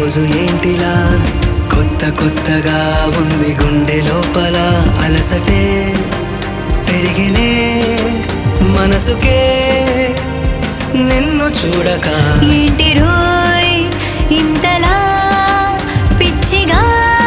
రోజు ఏంటిలా కొత్త కొత్తగా ఉంది గుండె లోపల అలసటే పెరిగినే మనసుకే నిన్ను చూడక ఏంటి రోయ్ ఇంతలా పిచ్చిగా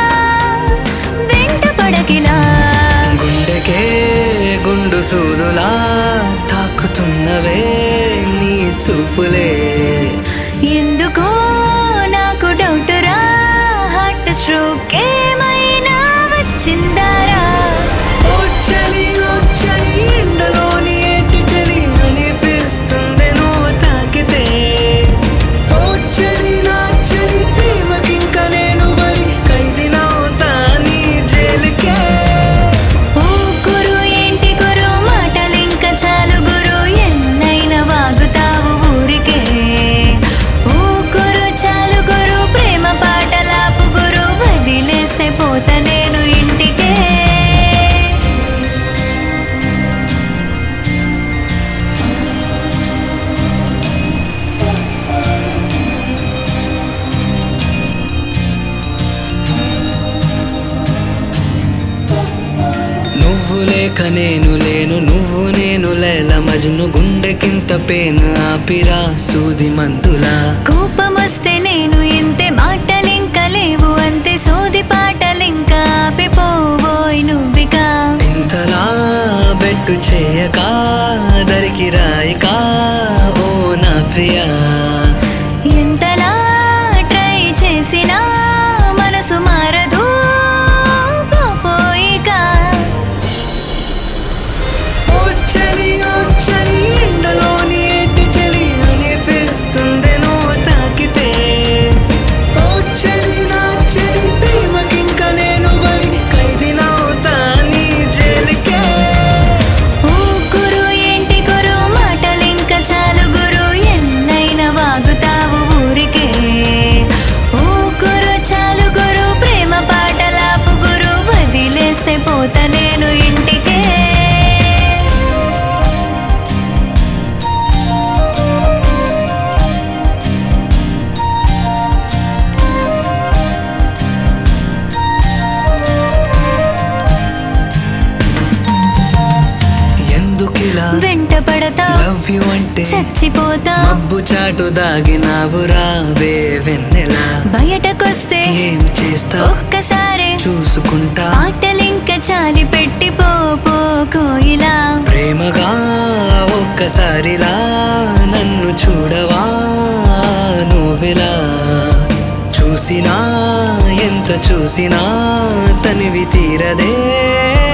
వెంట పడకిలా గుండెకే గుండు సూదులా తాకుతున్నవే నీ చూపులే ఎందుకో నాకు డౌట్ రా హార్ట్ స్ట్రోక్ ఏమైనా వచ్చిందారా ఓ చలి ఓ చలి ఎండలోని ఏంటి చలి అనిపిస్తుంది నువ్వు తాకితే ఓ చలి నా చలి ప్రేమకింక నేను బలి ఖైదీనవుతా నీ జైలుకే ఓ గురు ఏంటి గురు మాటలింక చాలు గురు ఎన్నైనా వాగుతావు ఊరికే ఓ గురు చాలు గురు ప్రేమ పాటలాపు గురు వదిలేస్తే పోతా నేను ఇంటికే నువ్వు లేక నేను లేను నువ్వు నేను లేల మజ్ను గుండెకింత పేను ఆపిరా సూది మందులా కోపమొస్తే నేను ఇంతే మాటలింక లేవు అంతే సోది పాటలింక ఆపిపోవోయ్ నువ్విక ఇంతలా బెట్టు చేయక దరికి రాయిక ఓ నా ప్రియా ఎంతలా ట్రై చేసినా మనసు మారదు పోయిక ఓ చలి ఓ చలి ఎండలోని ఏంటి చలి అనిపిస్తుంది నువ్వు తాకితే ఓ చలి నా చలి ప్రేమకింక నేను బలి ఖైదీనవుతా నీ జైలుకే ఓ గురు ఏంటి గురు మాటలింక చాలు గురు ఎన్నైనా వాగుతావు ఊరికే ఓ గురు చాలు గురు ప్రేమ పాటలాపు గురు వదిలేస్తే పోతా నేను ఇంటికే ఎందుకిలా వెంట పడతా లవ్ యు అంటే చచ్చిపోతా మబ్బు చాటు దాగినావు రావే వెన్నెలా బయటకొస్తే ఏం చేస్తా ఒక్కసారి చూసుకుంటా ఆటలింక చాలి పెట్టి పో పో కోయిలా ప్రేమగా ఒక్కసారిలా నన్ను చూడవా నువ్వెలా చూసినా ఎంత చూసినా తనివి తీరదే